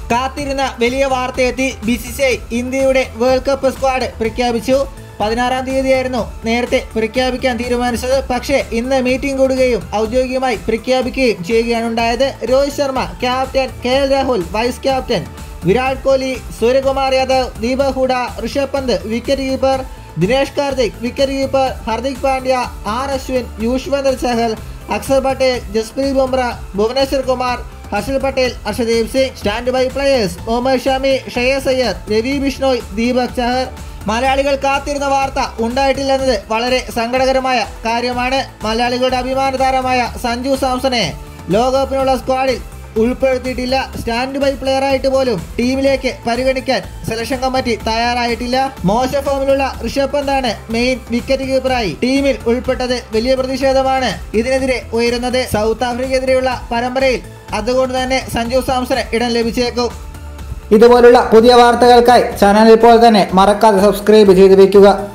കാത്തിരുന്ന വലിയ വാർത്തയെത്തി ബി സി സി ഐ ഇന്ത്യയുടെ വേൾഡ് കപ്പ് സ്ക്വാഡ് പ്രഖ്യാപിച്ചു പതിനാറാം തീയതിയായിരുന്നു നേരത്തെ പ്രഖ്യാപിക്കാൻ തീരുമാനിച്ചത് പക്ഷേ ഇന്ന് മീറ്റിംഗ് കൂടുകയും ഔദ്യോഗികമായി പ്രഖ്യാപിക്കുകയും ചെയ്യുകയാണ് ഉണ്ടായത് Rohit Sharma captain K L Rahul vice captain Virat Kohli Suryakumar Yadav Deepak Hooda Rishabh Pant wicket keeper Dinesh Karthik wicket keeper Hardik Pandya R Ashwin Yuzvendra Chahal Axar Patel Jasprit Bumrah Bhuvneshwar Kumar Harshal Patel Arshdeep Singh stand by players Mohammed Shami ഷയേസ് അയ്യർ രവി ബിഷ്ണോയ് ദീപക് ചഹർ മലയാളികൾ കാത്തിരുന്ന വാർത്ത ഉണ്ടായിട്ടില്ലെന്നത് വളരെ സങ്കടകരമായ കാര്യമാണ് മലയാളികളുടെ അഭിമാന താരമായ സഞ്ജു സാംസണെ ലോകകപ്പിനുള്ള സ്ക്വാഡിൽ ഉൾപ്പെടുത്തിയിട്ടില്ല സ്റ്റാൻഡ് ബൈ പ്ലെയർ ആയിട്ട് പോലും ടീമിലേക്ക് പരിഗണിക്കാൻ സെലക്ഷൻ കമ്മിറ്റി തയ്യാറായിട്ടില്ല മോശ ഫോമിലുള്ള ഋഷഭ് പന്താണ് മെയിൻ വിക്കറ്റ് കീപ്പറായി ടീമിൽ ഉൾപ്പെട്ടത് വലിയ പ്രതിഷേധമാണ് ഇതിനെതിരെ ഉയരുന്നത് സൗത്ത് ആഫ്രിക്കയ്ക്കെതിരെയുള്ള പരമ്പരയിൽ അതുകൊണ്ട് തന്നെ സഞ്ജു സാംസണ് ഇടം ലഭിച്ചേക്കും ഇതുപോലുള്ള പുതിയ വാർത്തകൾക്കായി ചാനൽ ഇപ്പോൾ തന്നെ മറക്കാതെ സബ്സ്ക്രൈബ് ചെയ്ത് വയ്ക്കുക